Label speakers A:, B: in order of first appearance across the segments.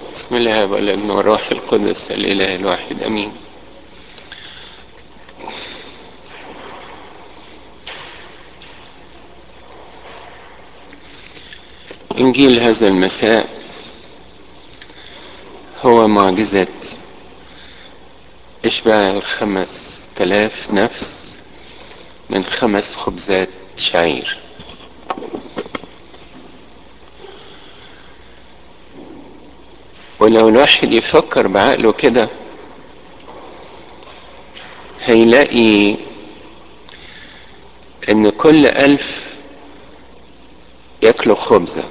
A: بسم الله والابن والروح القدس الاله الواحد امين انجيل هذا المساء هو معجزة اشباع الخمس تلاف نفس من خمس خبزات شعير ولو الواحد يفكر بعقله كده هيلاقي ان كل الف ياكلوا خبزة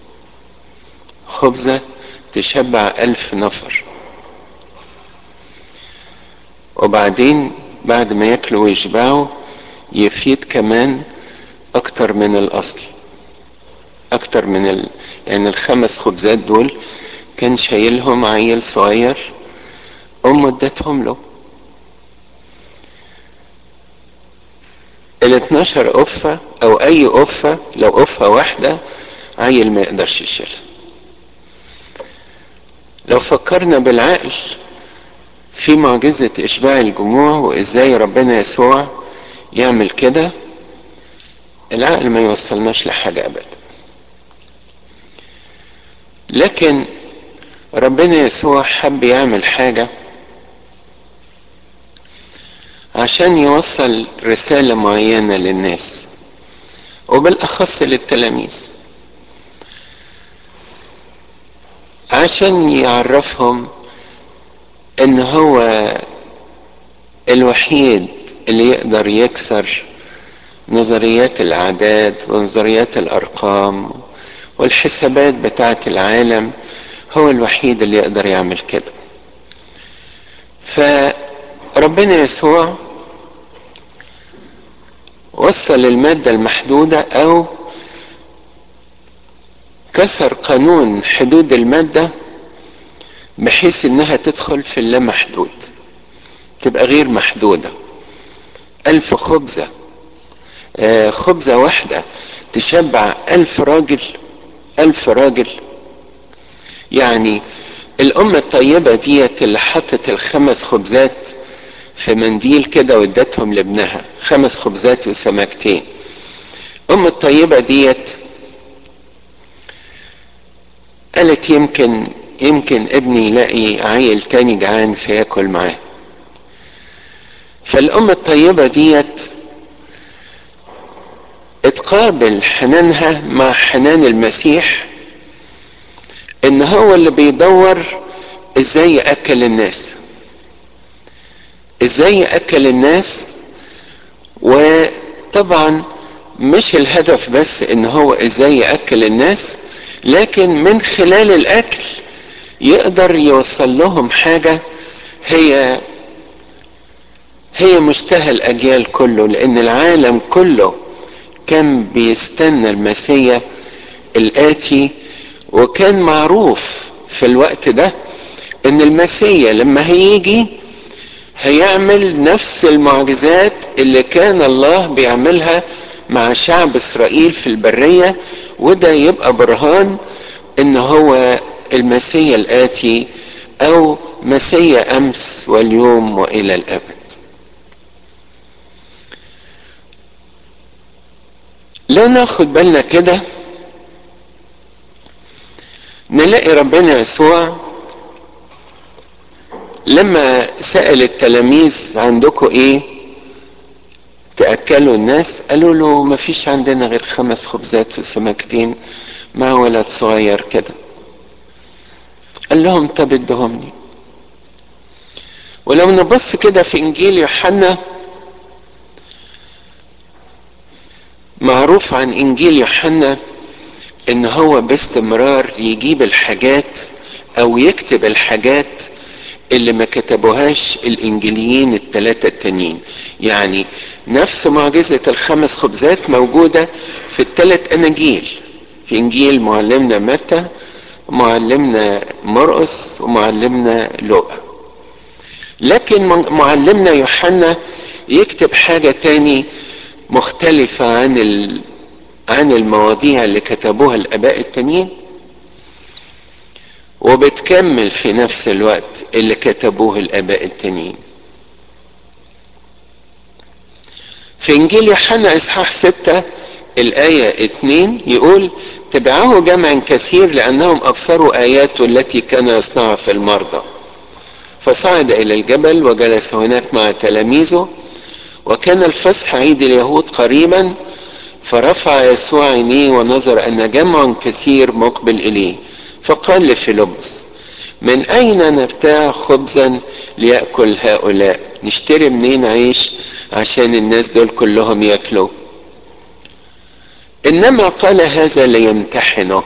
A: خبزة تشبع الف نفر وبعدين بعد ما ياكلوا ويشبعوا يفيد كمان اكتر من الاصل اكتر من ال... يعني الخمس خبزات دول كان شايلهم عيل صغير امه ادتهم له ال 12 قفة او اي قفة لو قفة واحدة عيل ما يقدرش يشيلها لو فكرنا بالعقل في معجزة اشباع الجموع وازاي ربنا يسوع يعمل كده العقل ما يوصلناش لحاجة ابدا لكن ربنا يسوع حب يعمل حاجة عشان يوصل رسالة معينة للناس وبالأخص للتلاميذ عشان يعرفهم ان هو الوحيد اللي يقدر يكسر نظريات الاعداد ونظريات الارقام والحسابات بتاعه العالم هو الوحيد اللي يقدر يعمل كده فربنا يسوع وصل المادة المحدودة أو كسر قانون حدود المادة بحيث إنها تدخل في اللامحدود تبقى غير محدودة ألف خبزة آه خبزة واحدة تشبع ألف راجل ألف راجل يعني الأمة الطيبة ديت اللي حطت الخمس خبزات في منديل كده وادتهم لابنها خمس خبزات وسمكتين الأمة الطيبة ديت قالت يمكن يمكن ابني يلاقي عيل تاني جعان فياكل معاه فالأمة الطيبة ديت اتقابل حنانها مع حنان المسيح ان هو اللي بيدور ازاي ياكل الناس ازاي ياكل الناس وطبعا مش الهدف بس ان هو ازاي ياكل الناس لكن من خلال الاكل يقدر يوصل لهم حاجه هي هي مشتهى الاجيال كله لان العالم كله كان بيستنى المسيح الاتي وكان معروف في الوقت ده ان المسيا لما هيجي هيعمل نفس المعجزات اللي كان الله بيعملها مع شعب اسرائيل في البرية وده يبقى برهان ان هو المسيا الاتي او مسيا امس واليوم والى الابد لو ناخد بالنا كده نلاقي ربنا يسوع لما سأل التلاميذ عندكم ايه تأكلوا الناس قالوا له ما فيش عندنا غير خمس خبزات وسمكتين مع ولد صغير كده قال لهم طب ادهمني ولو نبص كده في انجيل يوحنا معروف عن انجيل يوحنا ان هو باستمرار يجيب الحاجات او يكتب الحاجات اللي ما كتبوهاش الانجيليين الثلاثة التانيين يعني نفس معجزة الخمس خبزات موجودة في الثلاث اناجيل في انجيل معلمنا متى معلمنا مرقس ومعلمنا لوقا لكن معلمنا يوحنا يكتب حاجة تاني مختلفة عن ال... عن المواضيع اللي كتبوها الاباء التانيين وبتكمل في نفس الوقت اللي كتبوه الاباء التانيين في انجيل يوحنا اصحاح ستة الاية اتنين يقول تبعه جمع كثير لانهم ابصروا اياته التي كان يصنعها في المرضى فصعد الى الجبل وجلس هناك مع تلاميذه وكان الفصح عيد اليهود قريبا فرفع يسوع عينيه ونظر ان جمع كثير مقبل اليه فقال لفيلبس من اين نبتاع خبزا ليأكل هؤلاء نشتري منين عيش عشان الناس دول كلهم ياكلوا انما قال هذا ليمتحنه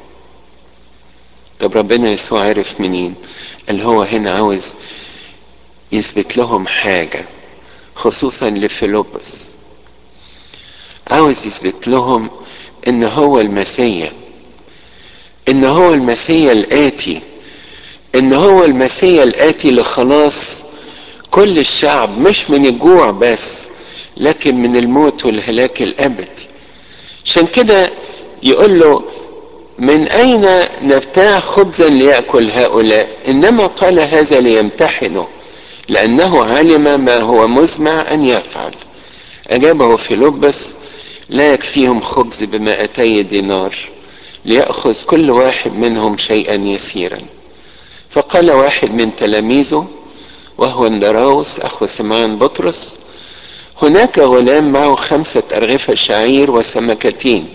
A: طب ربنا يسوع عرف منين قال هو هنا عاوز يثبت لهم حاجة خصوصا لفيلبس عاوز يثبت لهم ان هو المسيا ان هو المسيا الاتي ان هو المسيا الاتي لخلاص كل الشعب مش من الجوع بس لكن من الموت والهلاك الابدي عشان كده يقول له من اين نبتاع خبزا ليأكل هؤلاء انما قال هذا ليمتحنه لانه علم ما هو مزمع ان يفعل اجابه فيلبس لا يكفيهم خبز بمائتي دينار ليأخذ كل واحد منهم شيئا يسيرا فقال واحد من تلاميذه وهو اندراوس اخو سمعان بطرس هناك غلام معه خمسة أرغفة شعير وسمكتين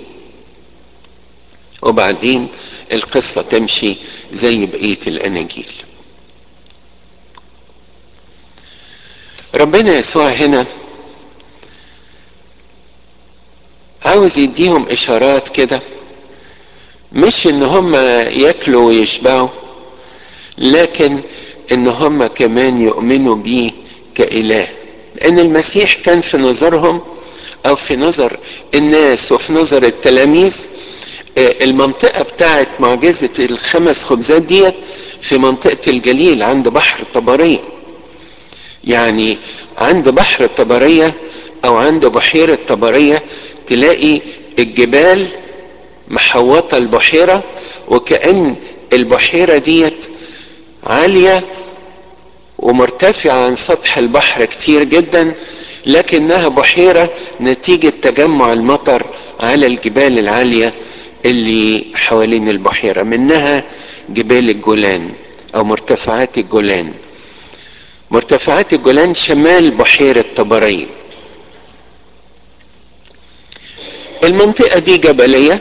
A: وبعدين القصة تمشي زي بقية الأناجيل ربنا يسوع هنا عاوز يديهم إشارات كده مش إن هم ياكلوا ويشبعوا لكن إن هم كمان يؤمنوا بيه كإله لأن المسيح كان في نظرهم أو في نظر الناس وفي نظر التلاميذ المنطقة بتاعت معجزة الخمس خبزات ديت في منطقة الجليل عند بحر طبرية يعني عند بحر طبرية أو عند بحيرة طبرية تلاقي الجبال محوطة البحيرة وكأن البحيرة ديت عالية ومرتفعة عن سطح البحر كتير جدا لكنها بحيرة نتيجة تجمع المطر على الجبال العالية اللي حوالين البحيرة منها جبال الجولان أو مرتفعات الجولان مرتفعات الجولان شمال بحيرة طبرية المنطقة دي جبلية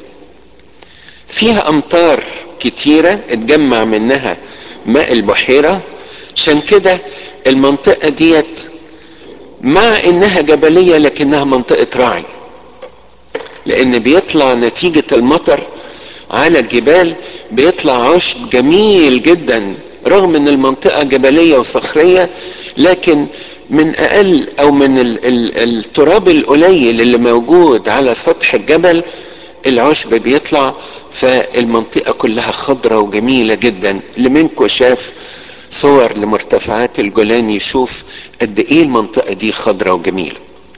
A: فيها أمطار كتيرة اتجمع منها ماء البحيرة عشان كده المنطقة ديت مع انها جبلية لكنها منطقة رعي لان بيطلع نتيجة المطر على الجبال بيطلع عشب جميل جدا رغم ان المنطقة جبلية وصخرية لكن من اقل او من ال ال التراب القليل اللي موجود على سطح الجبل العشب بيطلع فالمنطقة كلها خضرة وجميلة جدا اللي منكم شاف صور لمرتفعات الجولان يشوف قد ايه المنطقة دي خضرة وجميلة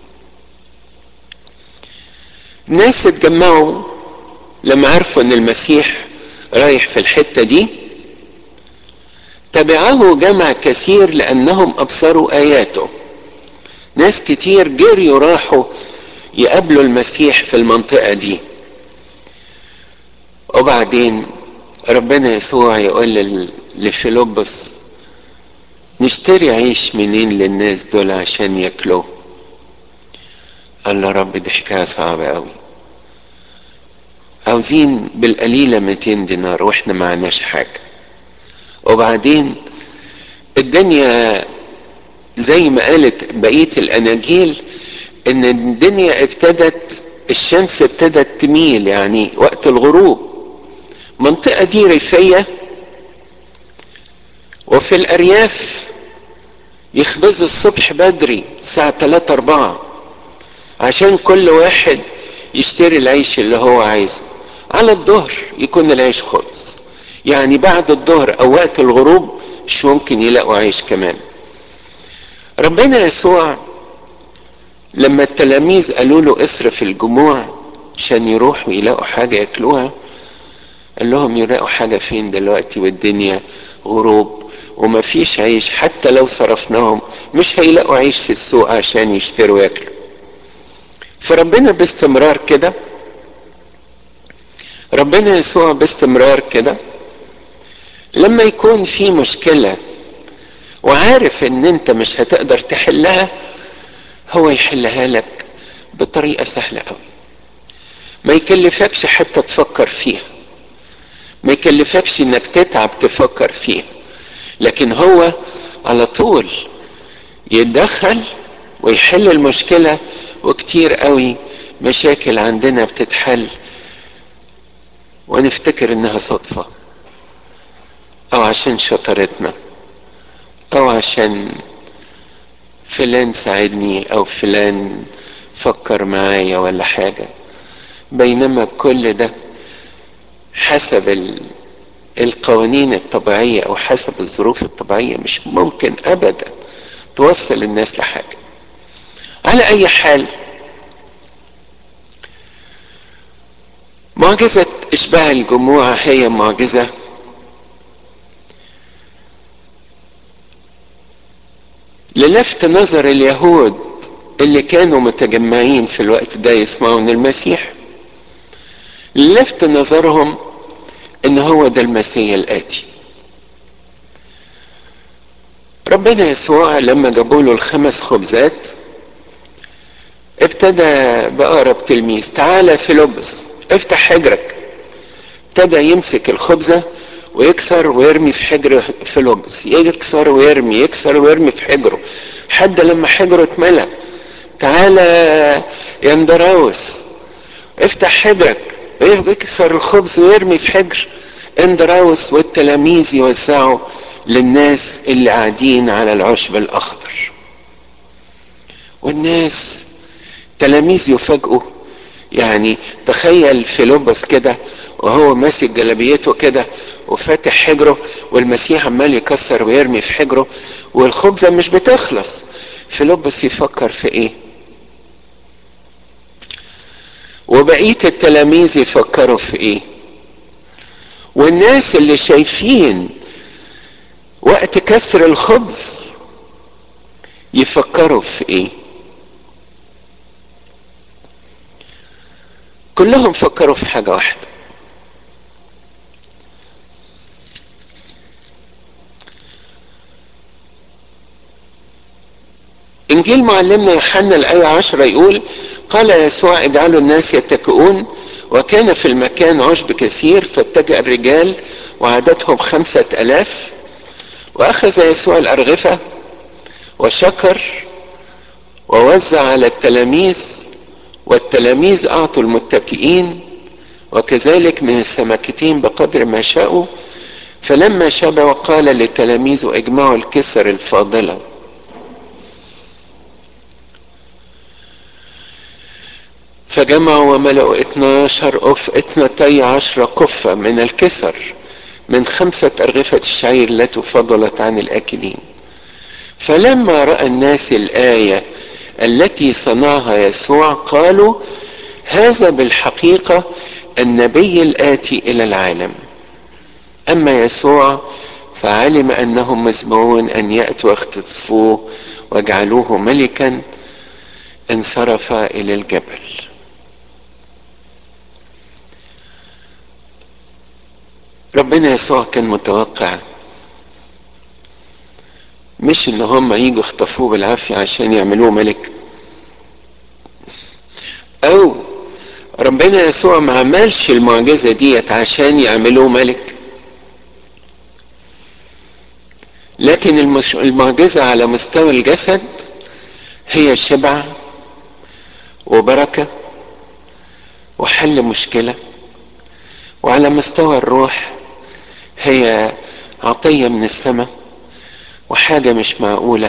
A: ناس اتجمعوا لما عرفوا ان المسيح رايح في الحتة دي تبعه جمع كثير لانهم ابصروا اياته ناس كتير جريوا راحوا يقابلوا المسيح في المنطقة دي وبعدين ربنا يسوع يقول لفيلبس نشتري عيش منين للناس دول عشان ياكلوه قال له رب دي حكايه صعبه قوي عاوزين بالقليلة 200 دينار واحنا معناش حاجة وبعدين الدنيا زي ما قالت بقية الأناجيل إن الدنيا ابتدت الشمس ابتدت تميل يعني وقت الغروب منطقة دي ريفية وفي الأرياف يخبزوا الصبح بدري الساعة 3 4 عشان كل واحد يشتري العيش اللي هو عايزه على الظهر يكون العيش خلص يعني بعد الظهر او وقت الغروب مش ممكن يلاقوا عيش كمان ربنا يسوع لما التلاميذ قالوا له اصرف الجموع عشان يروحوا يلاقوا حاجة ياكلوها قال لهم يلاقوا حاجة فين دلوقتي والدنيا غروب وما فيش عيش حتى لو صرفناهم مش هيلاقوا عيش في السوق عشان يشتروا ياكلوا فربنا باستمرار كده ربنا يسوع باستمرار كده لما يكون في مشكلة وعارف ان انت مش هتقدر تحلها هو يحلها لك بطريقة سهلة قوي ما يكلفكش حتى تفكر فيها ما يكلفكش انك تتعب تفكر فيها لكن هو على طول يتدخل ويحل المشكلة وكتير قوي مشاكل عندنا بتتحل ونفتكر انها صدفة او عشان شطارتنا او عشان فلان ساعدني او فلان فكر معايا ولا حاجة بينما كل ده حسب القوانين الطبيعية او حسب الظروف الطبيعية مش ممكن ابدا توصل الناس لحاجة على اي حال معجزة اشباع الجموع هي معجزة للفت نظر اليهود اللي كانوا متجمعين في الوقت ده يسمعون المسيح لفت نظرهم ان هو ده المسيح الاتي ربنا يسوع لما جابوا له الخمس خبزات ابتدى بأقرب تلميذ تعالى فيلبس افتح حجرك ابتدى يمسك الخبزة ويكسر ويرمي في حجر فيلبس يكسر ويرمي يكسر ويرمي في حجره حد لما حجره اتملى تعالى يا اندراوس افتح حجرك يكسر الخبز ويرمي في حجر اندراوس والتلاميذ يوزعوا للناس اللي قاعدين على العشب الاخضر والناس تلاميذ يفاجئوا يعني تخيل فيلبس كده وهو ماسك جلابيته كده وفاتح حجره والمسيح عمال يكسر ويرمي في حجره والخبزة مش بتخلص فيلبس يفكر في ايه وبقية التلاميذ يفكروا في ايه والناس اللي شايفين وقت كسر الخبز يفكروا في ايه كلهم فكروا في حاجة واحدة انجيل معلمنا يوحنا الايه عشرة يقول قال يسوع اجعلوا الناس يتكئون وكان في المكان عشب كثير فاتجأ الرجال وعددهم خمسة ألاف وأخذ يسوع الأرغفة وشكر ووزع على التلاميذ والتلاميذ أعطوا المتكئين وكذلك من السمكتين بقدر ما شاءوا فلما شبعوا قال لتلاميذه اجمعوا الكسر الفاضله فجمعوا وملأوا اتناشر أف اثنتي عشر قفة من الكسر من خمسة أرغفة الشعير التي فضلت عن الآكلين فلما رأى الناس الآية التي صنعها يسوع قالوا هذا بالحقيقة النبي الآتي إلى العالم أما يسوع فعلم أنهم مسموعون أن يأتوا واختطفوه واجعلوه ملكا انصرف إلى الجبل ربنا يسوع كان متوقع مش ان هم يجوا يخطفوه بالعافية عشان يعملوه ملك او ربنا يسوع ما عملش المعجزة ديت عشان يعملوه ملك لكن المش... المعجزة على مستوى الجسد هي شبع وبركة وحل مشكلة وعلى مستوى الروح هي عطية من السماء وحاجة مش معقولة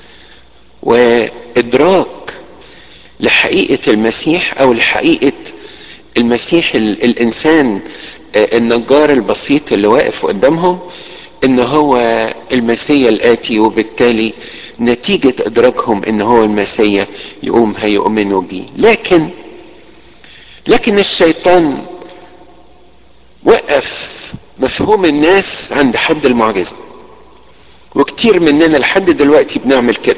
A: وإدراك لحقيقة المسيح أو لحقيقة المسيح الإنسان النجار البسيط اللي واقف قدامهم إن هو المسيا الآتي وبالتالي نتيجة إدراكهم إن هو المسيا يقوم هيؤمنوا بيه لكن لكن الشيطان وقف مفهوم الناس عند حد المعجزة وكتير مننا لحد دلوقتي بنعمل كده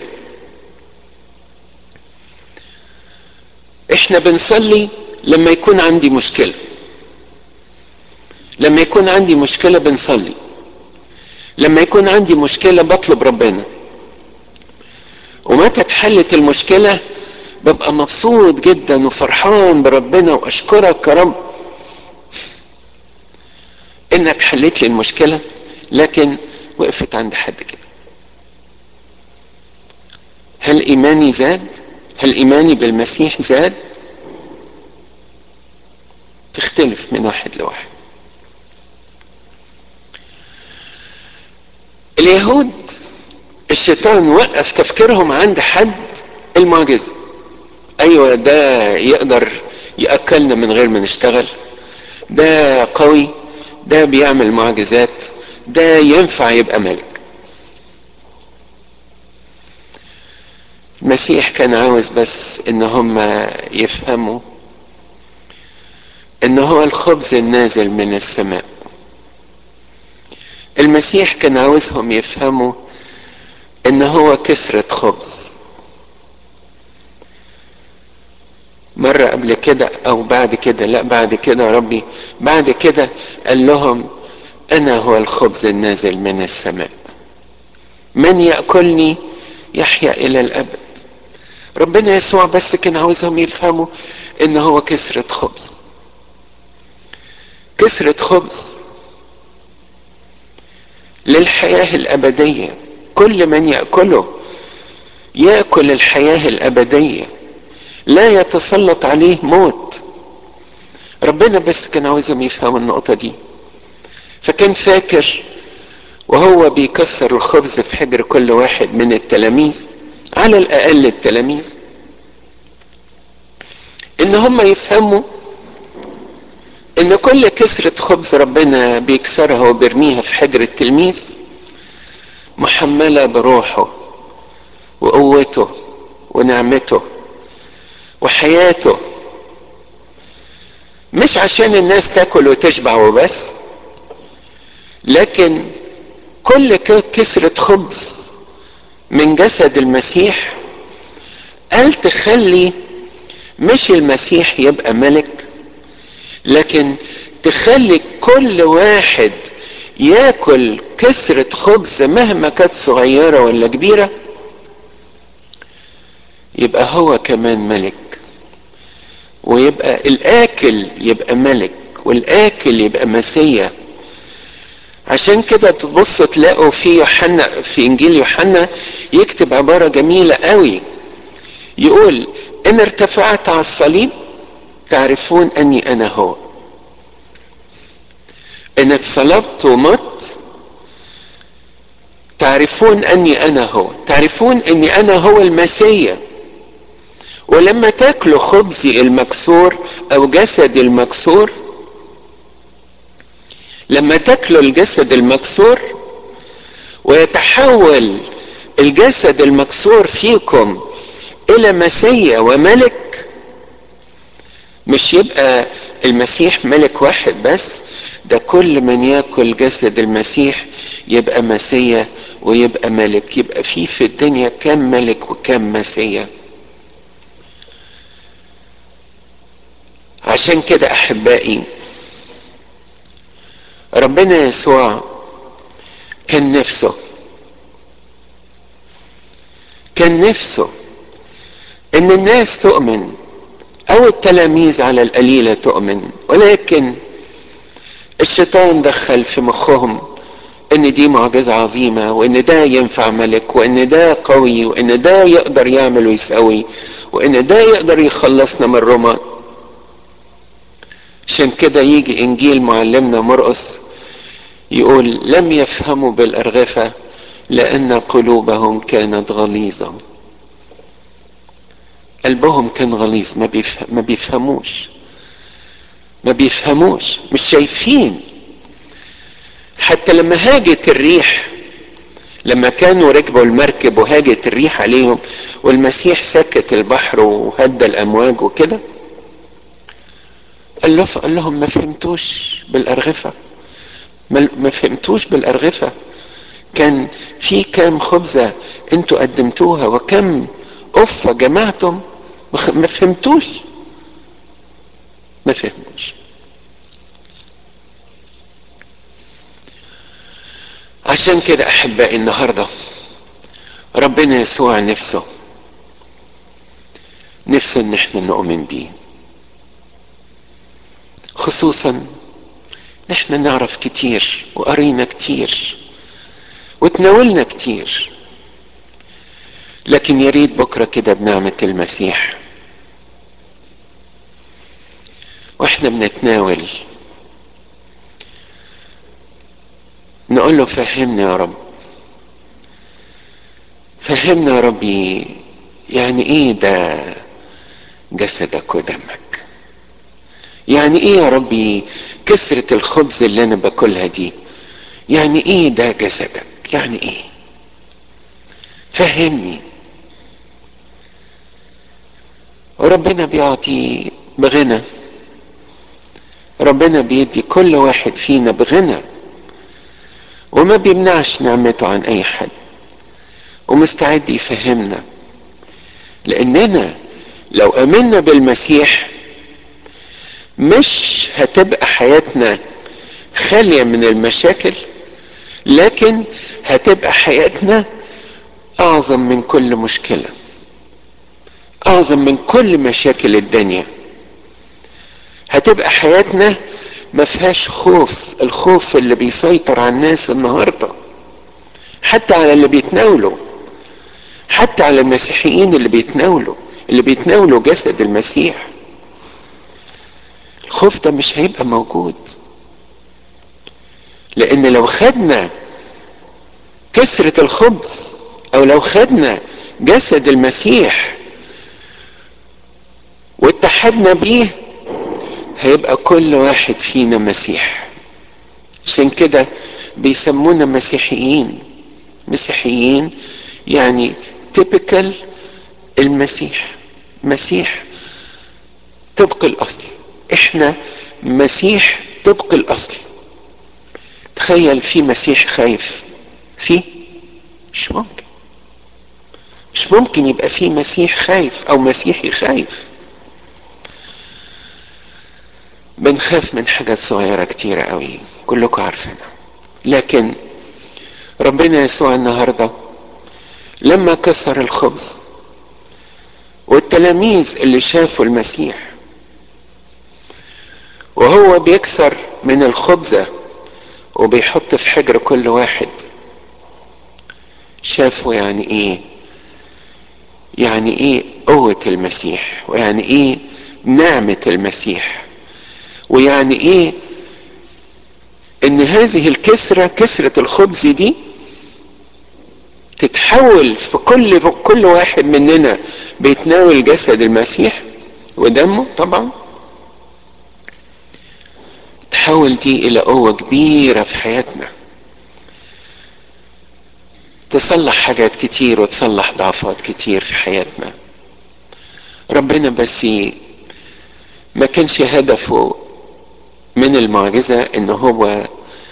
A: احنا بنصلي لما يكون عندي مشكلة لما يكون عندي مشكلة بنصلي لما يكون عندي مشكلة بطلب ربنا ومتى اتحلت المشكلة ببقى مبسوط جدا وفرحان بربنا واشكرك يا رب انك حليت لي المشكلة لكن وقفت عند حد كده هل ايماني زاد هل ايماني بالمسيح زاد تختلف من واحد لواحد اليهود الشيطان وقف تفكيرهم عند حد المعجزة ايوه ده يقدر ياكلنا من غير ما نشتغل ده قوي ده بيعمل معجزات ده ينفع يبقى ملك المسيح كان عاوز بس ان هم يفهموا ان هو الخبز النازل من السماء المسيح كان عاوزهم يفهموا ان هو كسرة خبز مرة قبل كده او بعد كده لا بعد كده يا ربي بعد كده قال لهم انا هو الخبز النازل من السماء من يأكلني يحيا الى الابد ربنا يسوع بس كان عاوزهم يفهموا ان هو كسرة خبز كسرة خبز للحياة الأبدية كل من يأكله يأكل الحياة الأبدية لا يتسلط عليه موت ربنا بس كان عاوزهم يفهموا النقطة دي فكان فاكر وهو بيكسر الخبز في حجر كل واحد من التلاميذ على الأقل التلاميذ إن هم يفهموا إن كل كسرة خبز ربنا بيكسرها وبيرميها في حجر التلميذ محملة بروحه وقوته ونعمته وحياته مش عشان الناس تاكل وتشبع وبس لكن كل كسرة خبز من جسد المسيح قال تخلي مش المسيح يبقى ملك لكن تخلي كل واحد ياكل كسرة خبز مهما كانت صغيرة ولا كبيرة يبقى هو كمان ملك ويبقى الآكل يبقى ملك والآكل يبقى مسيا عشان كده تبص تلاقوا في يوحنا في انجيل يوحنا يكتب عباره جميله قوي يقول ان ارتفعت على الصليب تعرفون اني انا هو ان اتصلبت ومت تعرفون اني انا هو تعرفون اني انا هو المسيا ولما تاكلوا خبزي المكسور او جسدي المكسور لما تاكلوا الجسد المكسور ويتحول الجسد المكسور فيكم الى مسيا وملك مش يبقى المسيح ملك واحد بس ده كل من ياكل جسد المسيح يبقى مسيا ويبقى ملك يبقى في في الدنيا كم ملك وكم مسيا عشان كده احبائي ربنا يسوع كان نفسه كان نفسه ان الناس تؤمن او التلاميذ على القليله تؤمن ولكن الشيطان دخل في مخهم ان دي معجزه عظيمه وان ده ينفع ملك وان ده قوي وان ده يقدر يعمل ويسوي وان ده يقدر يخلصنا من روما عشان كده يجي انجيل معلمنا مرقس يقول لم يفهموا بالارغفه لان قلوبهم كانت غليظه قلبهم كان غليظ ما, بيفهم ما بيفهموش ما بيفهموش مش شايفين حتى لما هاجت الريح لما كانوا ركبوا المركب وهاجت الريح عليهم والمسيح سكت البحر وهدى الامواج وكده قال له قال لهم ما فهمتوش بالارغفه ما ما فهمتوش بالارغفه كان في كام خبزه انتوا قدمتوها وكم قفه جمعتم ما فهمتوش ما فهموش عشان كده احبائي النهارده ربنا يسوع نفسه نفسه ان احنا نؤمن بيه خصوصا نحن نعرف كتير وقرينا كتير وتناولنا كتير لكن يا ريت بكره كده بنعمه المسيح واحنا بنتناول نقول له فهمنا يا رب فهمنا يا ربي يعني ايه ده جسدك ودمك يعني ايه يا ربي كسرة الخبز اللي انا باكلها دي يعني ايه ده جسدك يعني ايه فهمني وربنا بيعطي بغنى ربنا بيدي كل واحد فينا بغنى وما بيمنعش نعمته عن اي حد ومستعد يفهمنا لاننا لو امنا بالمسيح مش هتبقى حياتنا خاليه من المشاكل لكن هتبقى حياتنا اعظم من كل مشكله اعظم من كل مشاكل الدنيا هتبقى حياتنا ما فيهاش خوف الخوف اللي بيسيطر على الناس النهارده حتى على اللي بيتناولوا حتى على المسيحيين اللي بيتناولوا اللي بيتناولوا جسد المسيح الخوف ده مش هيبقى موجود لان لو خدنا كسرة الخبز او لو خدنا جسد المسيح واتحدنا بيه هيبقى كل واحد فينا مسيح عشان كده بيسمونا مسيحيين مسيحيين يعني تيبيكال المسيح مسيح طبق الاصل احنا مسيح طبق الاصل تخيل في مسيح خايف في مش ممكن مش ممكن يبقى في مسيح خايف او مسيحي خايف بنخاف من حاجات صغيرة كتيرة قوي كلكم عارفينها لكن ربنا يسوع النهاردة لما كسر الخبز والتلاميذ اللي شافوا المسيح وهو بيكسر من الخبزة وبيحط في حجر كل واحد شافوا يعني ايه يعني ايه قوة المسيح ويعني ايه نعمة المسيح ويعني ايه ان هذه الكسرة كسرة الخبز دي تتحول في كل في كل واحد مننا بيتناول جسد المسيح ودمه طبعا تحول دي الى قوة كبيرة في حياتنا تصلح حاجات كتير وتصلح ضعفات كتير في حياتنا ربنا بس ما كانش هدفه من المعجزة ان هو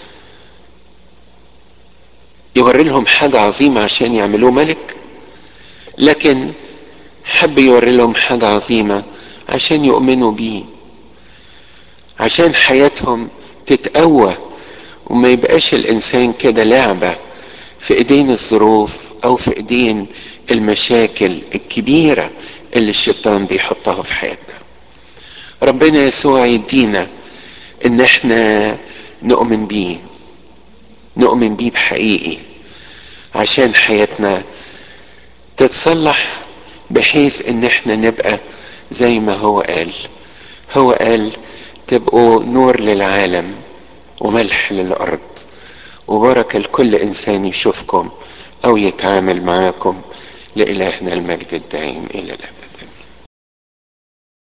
A: يوري لهم حاجة عظيمة عشان يعملوه ملك لكن حب يوري لهم حاجة عظيمة عشان يؤمنوا بيه عشان حياتهم تتقوى وما يبقاش الانسان كده لعبة في ايدين الظروف او في ايدين المشاكل الكبيرة اللي الشيطان بيحطها في حياتنا ربنا يسوع يدينا ان احنا نؤمن بيه نؤمن بيه بحقيقي عشان حياتنا تتصلح بحيث ان احنا نبقى زي ما هو قال هو قال تبقوا نور للعالم وملح للارض وبركه لكل انسان يشوفكم او يتعامل معاكم لالهنا المجد الدائم الى الابد